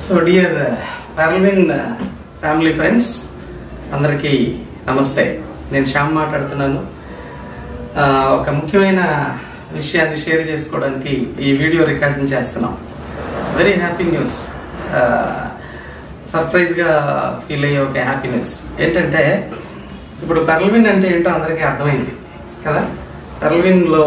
so dear Aravind family friends అందరికీ నమస్తే నేను శ్యామ్ మాట్లాడుతున్నాను ఆ, ఒక ముఖ్యమైన విషయాన్ని షేర్ చేసుకోవడానికి ఈ వీడియో రికార్డింగ్ చేస్తున్నాం వెరీ హ్యాపీ న్యూస్ సర్ప్రైజ్గా ఫీల్ అయ్యే ఒక హ్యాపీ న్యూస్ ఏంటంటే ఇప్పుడు పెర్ల్విన్ అంటే ఏంటో అందరికీ అర్థమైంది కదా పెర్ల్విన్లో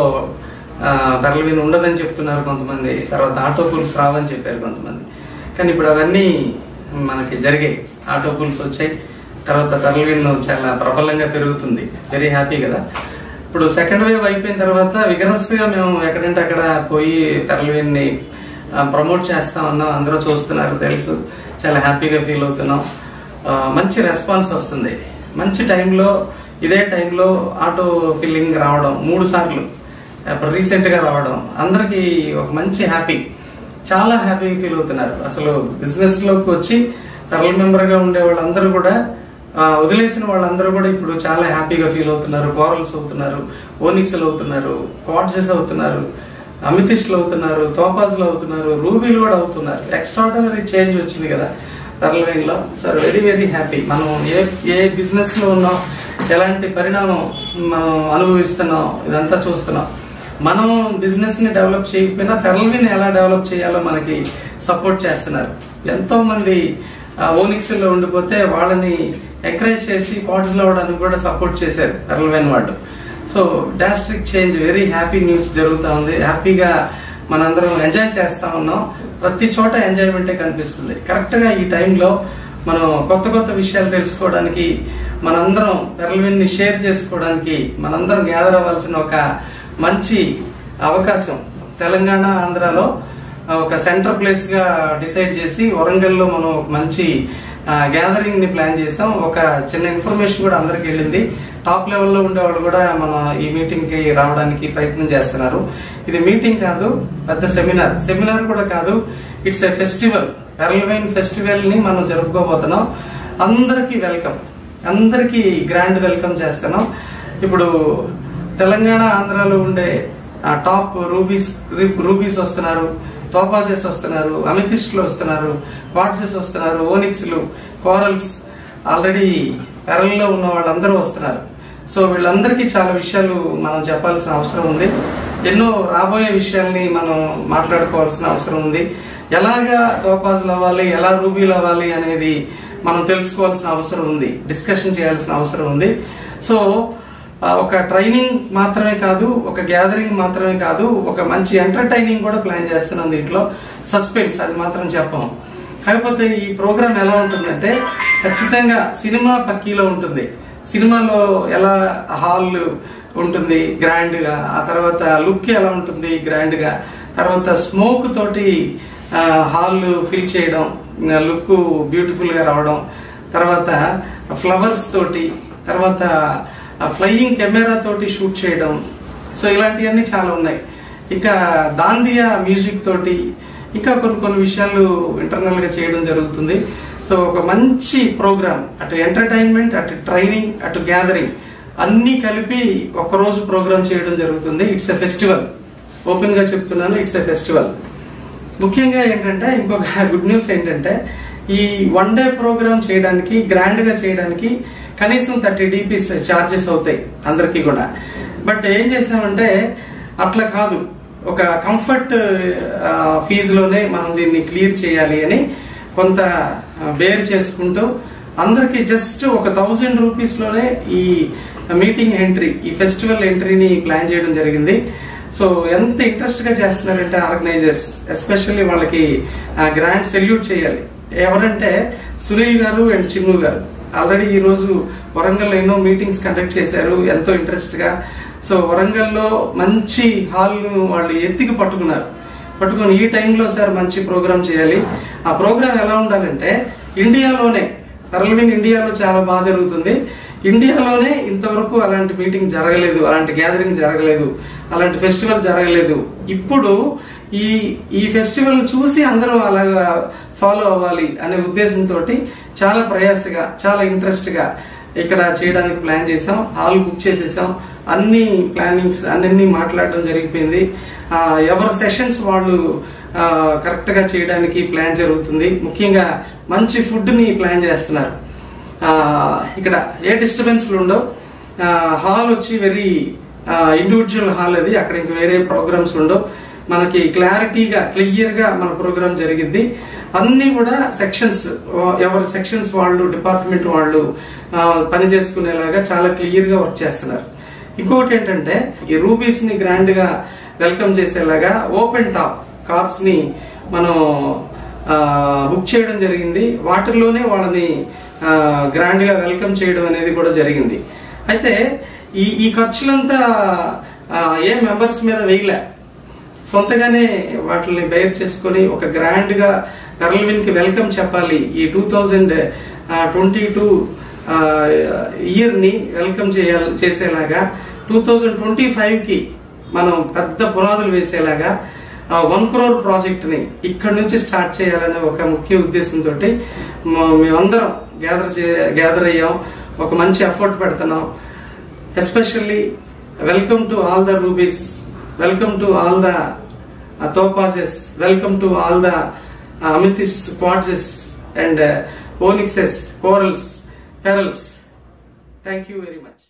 పెర్ల్విన్ ఉండదని చెప్తున్నారు కొంతమంది తర్వాత ఆటో పూల్స్ రావని చెప్పారు కొంతమంది కానీ ఇప్పుడు అవన్నీ మనకి జరిగాయి ఆటో పూల్స్ వచ్చాయి తర్వాత పెర్ల్విన్ చాలా ప్రబలంగా పెరుగుతుంది వెరీ హ్యాపీ కదా ఇప్పుడు సెకండ్ వేవ్ అయిపోయిన తర్వాత విగరస్ గా మేము ఎక్కడంటే అక్కడ పోయి పెర్ల్విన్ ని ప్రమోట్ చేస్తామన్నాం అందరూ చూస్తున్నారు తెలుసు చాలా హ్యాపీగా ఫీల్ అవుతున్నాం ఆ, మంచి రెస్పాన్స్ వస్తుంది మంచి టైంలో ఇదే టైంలో ఆటో ఫిల్లింగ్ రావడం మూడు సార్లు ఇప్పుడు రీసెంట్ గా రావడం అందరికి ఒక మంచి హ్యాపీ చాలా హ్యాపీగా ఫీల్ అవుతున్నారు అసలు బిజినెస్ లోకి వచ్చి టర్ల్ మెంబర్ గా ఉండే వాళ్ళందరూ కూడా ఆ, వదిలేసిన వాళ్ళందరూ కూడా ఇప్పుడు చాలా హ్యాపీగా ఫీల్ అవుతున్నారు కోరల్స్ అవుతున్నారు ఓనిక్స్లు అవుతున్నారు క్వాడ్జెస్ అవుతున్నారు అమితిష్లు అవుతున్నారు తోపాజ్లు అవుతున్నారు రూబీలు కూడా అవుతున్నారు ఎక్స్ట్రాడనరీ చేంజ్ వచ్చింది కదా టర్లవైన్ లో సార్ వెరీ వెరీ హ్యాపీ మనం ఏ ఏ బిజినెస్ లో ఉన్నాం ఎలాంటి పరిణామం మనం అనుభవిస్తున్నాం ఇదంతా చూస్తున్నాం మనం బిజినెస్ ని డెవలప్ చేయకపోయినా టెర్లవిన్ ఎలా డెవలప్ చేయాలో మనకి సపోర్ట్ చేస్తున్నారు ఎంతో మంది ఓనిక్స్ లో ఉండిపోతే వాళ్ళని ఎంకరేజ్ చేసి పాట్స్ లో అవడానికి కూడా సపోర్ట్ చేశారు టెర్లవిన్ వాళ్ళు so drastic change very happy news జరుగుతూ ఉంది హ్యాపీగా మనందరం ఎంజాయ్ చేస్తా ఉన్నాం ప్రతి చోట ఎంజాయ్మెంటే కనిపిస్తుంది కరెక్ట్ గా ఈ టైంలో మనం కొత్త కొత్త విషయాలు తెలుసుకోవడానికి మనందరం పెరల్విన్ ని షేర్ చేసుకోవడానికి మనందరం గ్యాదర్ అవ్వాల్సిన ఒక మంచి అవకాశం తెలంగాణ ఆంధ్రాలో ఆ, ఒక సెంటర్ ప్లేస్ గా డిసైడ్ చేసి వరంగల్లో మనం ఒక మంచి గ్యాదరింగ్ ని ప్లాన్ చేసాం ఒక చిన్న ఇన్ఫర్మేషన్ కూడా అందరికి వెళ్ళింది టాప్ లెవెల్లో ఉండే వాళ్ళు కూడా మన ఈ మీటింగ్ కి రావడానికి ప్రయత్నం చేస్తున్నారు ఇది మీటింగ్ కాదు పెద్ద సెమినార్ సెమినార్ కూడా కాదు ఇట్స్ ఎ ఫెస్టివల్ పెరల్వైన్ ఫెస్టివల్ ని మనం జరుపుకోబోతున్నాం అందరికీ వెల్కమ్ అందరికీ గ్రాండ్ వెల్కమ్ చేస్తున్నాం ఇప్పుడు తెలంగాణ ఆంధ్రాలో ఉండే ఆ, టాప్ రూబీస్ రూబీస్ వస్తున్నారు తోపాజెస్ వస్తున్నారు అమితిస్ట్లు వస్తున్నారు క్వాడ్జెస్ వస్తున్నారు ఓనిక్స్లు కోరల్స్ ఆల్రెడీ పెరల్లో ఉన్న వాళ్ళందరూ వస్తున్నారు సో వీళ్ళందరికీ చాలా విషయాలు మనం చెప్పాల్సిన అవసరం ఉంది ఎన్నో రాబోయే విషయాల్ని మనం మాట్లాడుకోవాల్సిన అవసరం ఉంది ఎలాగా టోపాజులు అవ్వాలి ఎలా రూబీలు అవ్వాలి అనేది మనం తెలుసుకోవాల్సిన అవసరం ఉంది డిస్కషన్ చేయాల్సిన అవసరం ఉంది సో ఆ, ఒక ట్రైనింగ్ మాత్రమే కాదు ఒక గ్యాదరింగ్ మాత్రమే కాదు ఒక మంచి ఎంటర్టైనింగ్ కూడా ప్లాన్ చేస్తున్నాం దీంట్లో సస్పెన్స్ అది మాత్రం చెప్పం కాకపోతే ఈ ప్రోగ్రామ్ ఎలా ఉంటుందంటే ఖచ్చితంగా సినిమా పక్కీలో ఉంటుంది సినిమాలో ఎలా హాల్ ఉంటుంది గ్రాండ్ గా ఆ తర్వాత లుక్ ఎలా ఉంటుంది గ్రాండ్ గా తర్వాత స్మోక్ తోటి హాల్ ఫిల్ చేయడం లుక్ బ్యూటిఫుల్ గా రావడం తర్వాత ఫ్లవర్స్ తోటి తర్వాత ఫ్లయింగ్ కెమెరా తోటి షూట్ చేయడం సో ఇలాంటివన్నీ చాలా ఉన్నాయి ఇంకా దాందియా మ్యూజిక్ తోటి ఇంకా కొన్ని కొన్ని విషయాలు ఇంటర్నల్ గా చేయడం జరుగుతుంది సో ఒక మంచి ప్రోగ్రామ్ అటు ఎంటర్టైన్మెంట్ అటు ట్రైనింగ్ అటు గ్యాదరింగ్ అన్ని కలిపి ఒక రోజు ప్రోగ్రామ్ చేయడం జరుగుతుంది ఇట్స్ ఎ ఫెస్టివల్ ఓపెన్ గా చెప్తున్నాను ఇట్స్ ఎ ఫెస్టివల్ ముఖ్యంగా ఏంటంటే ఇంకొక గుడ్ న్యూస్ ఏంటంటే ఈ వన్ డే ప్రోగ్రామ్ చేయడానికి గ్రాండ్ గా చేయడానికి కనీసం థర్టీ డిపిస్ చార్జెస్ అవుతాయి అందరికీ కూడా బట్ ఏం చేసామంటే అట్లా కాదు ఒక కంఫర్ట్ ఫీజులోనే మనం దీన్ని క్లియర్ చేయాలి అని కొంత బేర్ చేసుకుంటూ అందరికి జస్ట్ ఒక థౌజండ్ రూపీస్ లోనే ఈ మీటింగ్ ఎంట్రీ ఈ ఫెస్టివల్ ఎంట్రీని ప్లాన్ చేయడం జరిగింది సో ఎంత ఇంట్రెస్ట్ గా చేస్తున్నారంటే ఆర్గనైజర్స్ ఎస్పెషల్లీ వాళ్ళకి గ్రాండ్ సెల్యూట్ చేయాలి ఎవరంటే సునీల్ గారు అండ్ చిన్ను గారు ఆల్రెడీ ఈ రోజు వరంగల్ ఎన్నో మీటింగ్స్ కండక్ట్ చేశారు ఎంతో ఇంట్రెస్ట్ గా సో వరంగల్లో మంచి హాల్ ను వాళ్ళు ఎత్తికి పట్టుకున్నారు పట్టుకొని ఈ టైంలో సార్ మంచి ప్రోగ్రామ్ చేయాలి ఆ ప్రోగ్రామ్ ఎలా ఉండాలంటే ఇండియాలోనే పర్లమెంట్ ఇండియాలో చాలా బాగా జరుగుతుంది ఇండియాలోనే ఇంతవరకు అలాంటి మీటింగ్ జరగలేదు అలాంటి గ్యాదరింగ్ జరగలేదు అలాంటి ఫెస్టివల్ జరగలేదు ఇప్పుడు ఈ ఈ ఫెస్టివల్ చూసి అందరూ అలాగా ఫాలో అవ్వాలి అనే ఉద్దేశంతో చాలా ప్రయాసగా చాలా ఇంట్రెస్ట్ గా ఇక్కడ చేయడానికి ప్లాన్ చేసాం హాల్ బుక్ చేసేసాం అన్ని ప్లానింగ్స్ అన్ని మాట్లాడడం జరిగిపోయింది ఆ, ఎవరి సెషన్స్ వాళ్ళు కరెక్ట్ గా చేయడానికి ప్లాన్ జరుగుతుంది ముఖ్యంగా మంచి ఫుడ్ ని ప్లాన్ చేస్తున్నారు ఆ, ఇక్కడ ఏ డిస్టర్బెన్స్లు ఉండవు హాల్ వచ్చి వెరీ ఇండివిజువల్ హాల్ అది అక్కడ ఇంక వేరే ప్రోగ్రామ్స్ ఉండవు మనకి క్లారిటీగా క్లియర్ గా మన ప్రోగ్రామ్ జరిగిద్ది అన్ని కూడా సెక్షన్స్ ఎవరి సెక్షన్స్ వాళ్ళు డిపార్ట్మెంట్ వాళ్ళు ఆ, పని చేసుకునేలాగా చాలా క్లియర్ గా వర్క్ చేస్తున్నారు ఇంకొకటి ఏంటంటే ఈ రూబీస్ ని గ్రాండ్ గా వెల్కమ్ చేసేలాగా ఓపెన్ టాప్ కార్స్ ని మనం ఆ, బుక్ చేయడం జరిగింది వాటిల్లోనే వాళ్ళని గ్రాండ్ గా వెల్కమ్ చేయడం అనేది కూడా జరిగింది అయితే ఈ ఈ ఖర్చులంతా ఆ, ఏ మెంబర్స్ మీద వేయలే సొంతగానే వాటిని బేర్ చేసుకొని ఒక గ్రాండ్ గా కర్ల్విన్ కి వెల్కమ్ చెప్పాలి ఈ two thousand twenty two year ని వెల్కమ్ చేయాలి చేసేలాగా టూ థౌజండ్ ట్వంటీ ఫైవ్ కి మనం పెద్ద పునాదులు వేసేలాగా వన్ క్రోర్ ప్రాజెక్ట్ ని ఇక్కడ నుంచి స్టార్ట్ చేయాలనే ఒక ముఖ్య ఉద్దేశంతో మేమందరం గ్యాదర్ చే గ్యాదర్ అయ్యాం ఒక మంచి ఎఫర్ట్ పెడుతున్నాం especially welcome to all the rubies welcome to all the topazes welcome to all the uh, amethyst quartzes and uh, onyxes corals perils thank you very much